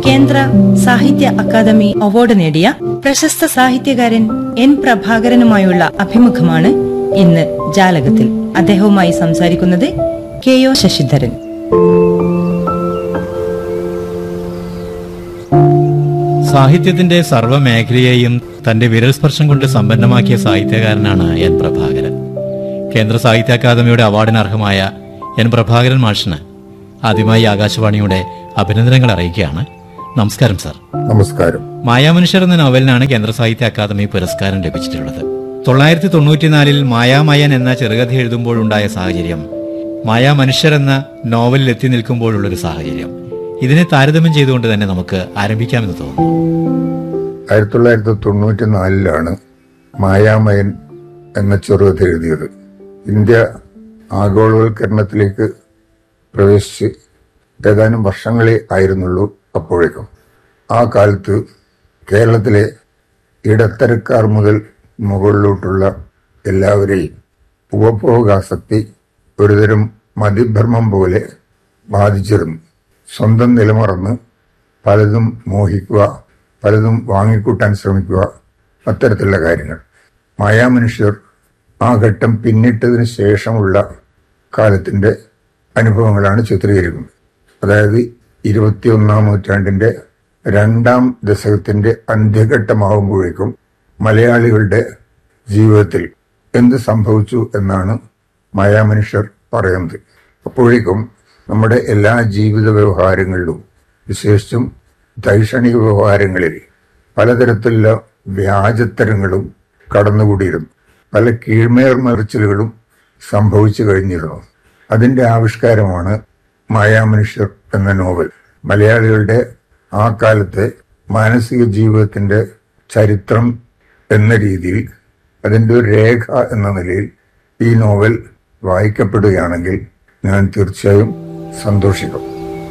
കേന്ദ്ര സാഹിത്യ academy award നേടിയ പ്രശസ്ത സാഹിത്യകാരൻ എൻ പ്രഭാകരനുമായുള്ള അഭിമുഖമാണ് ഇന്ന് ജാലകത്തിൽ അദ്ദേഹവുമായി സംസാരിക്കുന്നത് കെ ഒ ശശിധരൻ സാഹിത്യത്തിന്റെ സർവ്വമേഖലയെയും തന്റെ വിരൽസ്പർശം കൊണ്ട് സമ്പന്നമാക്കിയ സാഹിത്യകാരനാണ് എൻ പ്രഭാകരൻ കേന്ദ്ര സാഹിത്യ അക്കാദമിയുടെ അവാർഡിന് അർഹമായ എൻ പ്രഭാകരൻ മാഷിന് ആദ്യമായി ആകാശവാണിയുടെ അഭിനന്ദനങ്ങൾ അറിയിക്കുകയാണ് നമസ്കാരം സാർ നമസ്കാരം മായാമനുഷ്യർ എന്ന നോവലിനാണ് കേന്ദ്ര സാഹിത്യ അക്കാദമി പുരസ്കാരം ലഭിച്ചിട്ടുള്ളത് തൊള്ളായിരത്തി തൊണ്ണൂറ്റിനാലിൽ മായാമയൻ എന്ന ചെറുകഥ എഴുതുമ്പോഴുണ്ടായ സാഹചര്യം മായാമനുഷ്യർ എന്ന നോവലിൽ എത്തി നിൽക്കുമ്പോഴുള്ളൊരു സാഹചര്യം ഇതിനെ താരതമ്യം ചെയ്തുകൊണ്ട് തന്നെ നമുക്ക് ആരംഭിക്കാമെന്ന് തോന്നുന്നു ആയിരത്തി തൊള്ളായിരത്തി തൊണ്ണൂറ്റി നാലിലാണ് മായാമയൻ എന്ന ചെറുകഥ എഴുതിയത് ഇന്ത്യ ആഗോളവൽക്കരണത്തിലേക്ക് പ്രവേശിച്ച് ഏതാനും വർഷങ്ങളെ ആയിരുന്നുള്ളൂ അപ്പോഴേക്കും ആ കാലത്ത് കേരളത്തിലെ ഇടത്തരക്കാർ മുതൽ മുകളിലോട്ടുള്ള എല്ലാവരെയും ഉപഭോഗാസക്തി ഒരുതരം മതിഭ്രമം പോലെ ബാധിച്ചിരുന്നു സ്വന്തം നിലമറന്ന് പലതും മോഹിക്കുക പലതും വാങ്ങിക്കൂട്ടാൻ ശ്രമിക്കുക അത്തരത്തിലുള്ള കാര്യങ്ങൾ മായാമനുഷ്യർ ആ ഘട്ടം പിന്നിട്ടതിന് ശേഷമുള്ള കാലത്തിന്റെ അനുഭവങ്ങളാണ് ചിത്രീകരിക്കുന്നത് അതായത് ഇരുപത്തിയൊന്നാം നൂറ്റാണ്ടിന്റെ രണ്ടാം ദശകത്തിന്റെ അന്ത്യഘട്ടമാകുമ്പോഴേക്കും മലയാളികളുടെ ജീവിതത്തിൽ എന്ത് സംഭവിച്ചു എന്നാണ് മായാമനുഷ്യർ പറയുന്നത് അപ്പോഴേക്കും നമ്മുടെ എല്ലാ ജീവിത വ്യവഹാരങ്ങളിലും വിശേഷിച്ചും ദൈക്ഷണിക വ്യവഹാരങ്ങളിൽ പലതരത്തിലുള്ള വ്യാജത്തരങ്ങളും കടന്നുകൂടിയിരുന്നു പല കീഴ്മേർമറിച്ചിലുകളും സംഭവിച്ചു കഴിഞ്ഞിരുന്നു അതിന്റെ ആവിഷ്കാരമാണ് മായാമനുഷ്യർ എന്ന നോവൽ മലയാളികളുടെ ആ കാലത്തെ മാനസിക ജീവിതത്തിന്റെ ചരിത്രം എന്ന രീതിയിൽ അതിന്റെ ഒരു രേഖ എന്ന നിലയിൽ ഈ നോവൽ വായിക്കപ്പെടുകയാണെങ്കിൽ ഞാൻ തീർച്ചയായും സന്തോഷിക്കും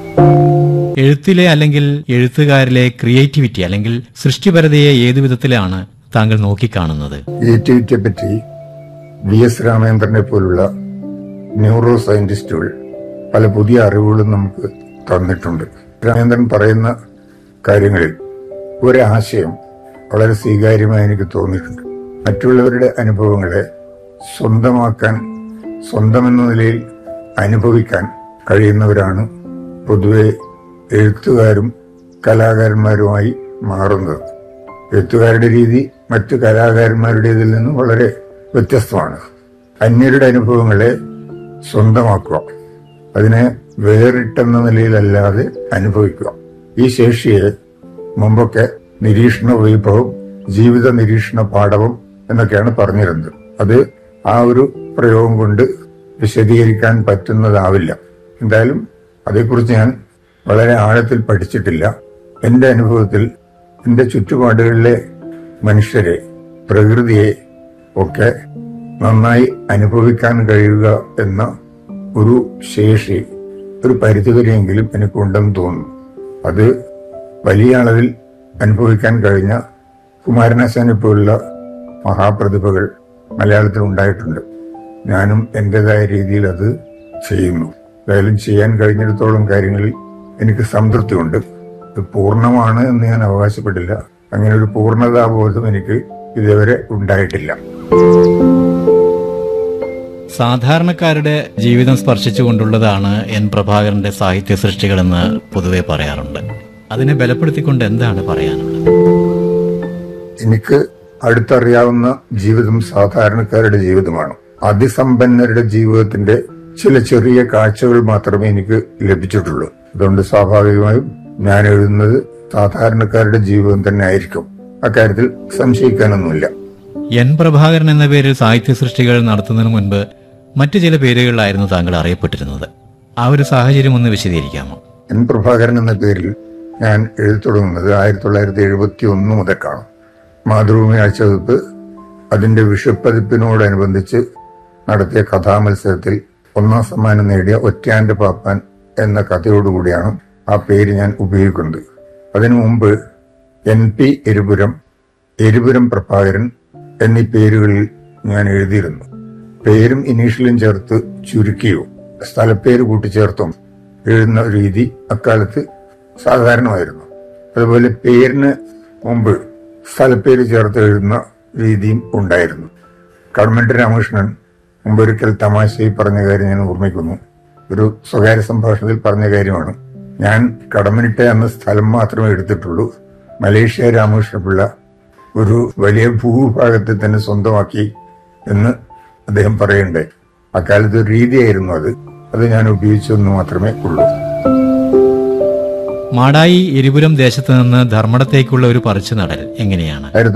എഴുത്തിലെ അല്ലെങ്കിൽ എഴുത്തുകാരിലെ ക്രിയേറ്റിവിറ്റി അല്ലെങ്കിൽ സൃഷ്ടിപരതയെ ഏതു വിധത്തിലാണ് താങ്കൾ നോക്കിക്കാണുന്നത് ക്രിയേറ്റിവിറ്റിയെ പറ്റി വി എസ് രാമേന്ദ്രനെ പോലുള്ള ന്യൂറോ സയന്റിസ്റ്റുകൾ പല പുതിയ അറിവുകളും നമുക്ക് തന്നിട്ടുണ്ട് രാമേന്ദ്രൻ പറയുന്ന കാര്യങ്ങളിൽ ഒരാശയം വളരെ സ്വീകാര്യമായി എനിക്ക് തോന്നിയിട്ടുണ്ട് മറ്റുള്ളവരുടെ അനുഭവങ്ങളെ സ്വന്തമാക്കാൻ സ്വന്തമെന്ന നിലയിൽ അനുഭവിക്കാൻ കഴിയുന്നവരാണ് പൊതുവെ എഴുത്തുകാരും കലാകാരന്മാരുമായി മാറുന്നത് എഴുത്തുകാരുടെ രീതി മറ്റു കലാകാരന്മാരുടേതിൽ നിന്നും വളരെ വ്യത്യസ്തമാണ് അന്യരുടെ അനുഭവങ്ങളെ സ്വന്തമാക്കുക അതിനെ വേറിട്ടെന്ന നിലയിലല്ലാതെ അനുഭവിക്കുക ഈ ശേഷിയെ മുമ്പൊക്കെ നിരീക്ഷണ വൈഭവം ജീവിത നിരീക്ഷണ പാഠവും എന്നൊക്കെയാണ് പറഞ്ഞിരുന്നത് അത് ആ ഒരു പ്രയോഗം കൊണ്ട് വിശദീകരിക്കാൻ പറ്റുന്നതാവില്ല എന്തായാലും അതേക്കുറിച്ച് ഞാൻ വളരെ ആഴത്തിൽ പഠിച്ചിട്ടില്ല എന്റെ അനുഭവത്തിൽ എന്റെ ചുറ്റുപാടുകളിലെ മനുഷ്യരെ പ്രകൃതിയെ ഒക്കെ നന്നായി അനുഭവിക്കാൻ കഴിയുക എന്ന ഒരു ശേഷി ഒരു പരിധിവരെയെങ്കിലും എനിക്കുണ്ടെന്ന് തോന്നുന്നു അത് വലിയ അളവിൽ അനുഭവിക്കാൻ കഴിഞ്ഞ കുമാരനാശാനെ പോലുള്ള മഹാപ്രതിഭകൾ മലയാളത്തിൽ ഉണ്ടായിട്ടുണ്ട് ഞാനും എന്റേതായ രീതിയിൽ അത് ചെയ്യുന്നു എന്തായാലും ചെയ്യാൻ കഴിഞ്ഞിടത്തോളം കാര്യങ്ങളിൽ എനിക്ക് സംതൃപ്തിയുണ്ട് ഇത് പൂർണ്ണമാണ് എന്ന് ഞാൻ അവകാശപ്പെട്ടില്ല അങ്ങനെ ഒരു പൂർണ്ണതാബോധം എനിക്ക് ഇതുവരെ ഉണ്ടായിട്ടില്ല സാധാരണക്കാരുടെ ജീവിതം സ്പർശിച്ചുകൊണ്ടുള്ളതാണ് എൻ പ്രഭാകരന്റെ സാഹിത്യ സൃഷ്ടികളെന്ന് പൊതുവെ പറയാറുണ്ട് അതിനെ ബലപ്പെടുത്തിക്കൊണ്ട് എന്താണ് പറയാനുള്ളത് എനിക്ക് അടുത്തറിയാവുന്ന ജീവിതം സാധാരണക്കാരുടെ ജീവിതമാണ് അതിസമ്പന്നരുടെ ജീവിതത്തിന്റെ ചില ചെറിയ കാഴ്ചകൾ മാത്രമേ എനിക്ക് ലഭിച്ചിട്ടുള്ളൂ അതുകൊണ്ട് സ്വാഭാവികമായും ഞാൻ എഴുതുന്നത് സാധാരണക്കാരുടെ ജീവിതം തന്നെ ആയിരിക്കും അക്കാര്യത്തിൽ സംശയിക്കാനൊന്നുമില്ല എൻ പ്രഭാകരൻ എന്ന പേരിൽ സാഹിത്യ സൃഷ്ടികൾ നടത്തുന്നതിന് മുൻപ് മറ്റു ചില പേരുകളിലായിരുന്നു താങ്കൾ അറിയപ്പെട്ടിരുന്നത് ആ ഒരു സാഹചര്യം ഒന്ന് വിശദീകരിക്കാമോ എൻ പ്രഭാകരൻ എന്ന പേരിൽ ഞാൻ എഴുതി തുടങ്ങുന്നത് ആയിരത്തി തൊള്ളായിരത്തി എഴുപത്തി ഒന്ന് മുതൽക്കാണ് മാതൃഭൂമി ആഴ്ചവെപ്പ് അതിന്റെ വിഷുപ്പതിപ്പിനോടനുബന്ധിച്ച് നടത്തിയ കഥാമത്സരത്തിൽ ഒന്നാം സമ്മാനം നേടിയ ഒറ്റയാന്റെ പാപ്പാൻ എന്ന കഥയോടുകൂടിയാണ് ആ പേര് ഞാൻ ഉപയോഗിക്കുന്നത് അതിനു മുമ്പ് എൻ പി എരിപുരം എരിപുരം പ്രഭാകരൻ എന്നീ പേരുകളിൽ ഞാൻ എഴുതിയിരുന്നു പേരും ഇനീഷ്യലും ചേർത്ത് ചുരുക്കിയോ സ്ഥലപ്പേര് കൂട്ടിച്ചേർത്തും എഴുതുന്ന രീതി അക്കാലത്ത് സാധാരണമായിരുന്നു അതുപോലെ പേരിന് മുമ്പ് സ്ഥലപ്പേര് ചേർത്ത് എഴുതുന്ന രീതിയും ഉണ്ടായിരുന്നു കടമൻട്ട് രാമകൃഷ്ണൻ മുമ്പൊരിക്കൽ തമാശയിൽ പറഞ്ഞ കാര്യം ഞാൻ ഓർമ്മിക്കുന്നു ഒരു സ്വകാര്യ സംഭാഷണത്തിൽ പറഞ്ഞ കാര്യമാണ് ഞാൻ കടമനിട്ട എന്ന സ്ഥലം മാത്രമേ എടുത്തിട്ടുള്ളൂ മലേഷ്യ രാമകൃഷ്ണപിള്ള ഒരു വലിയ ഭൂഭാഗത്തെ തന്നെ സ്വന്തമാക്കി എന്ന് അദ്ദേഹം പറയുന്നുണ്ട് അക്കാലത്ത് ഒരു രീതിയായിരുന്നു അത് അത് ഞാൻ ഉപയോഗിച്ചെന്ന് മാത്രമേ ഉള്ളൂ മാടായി എരിപുരം ദേശത്ത് നിന്ന് ധർമ്മടത്തേക്കുള്ള ഒരു പറിച്ചു നടൽ എങ്ങനെയാണ് ആയിരത്തി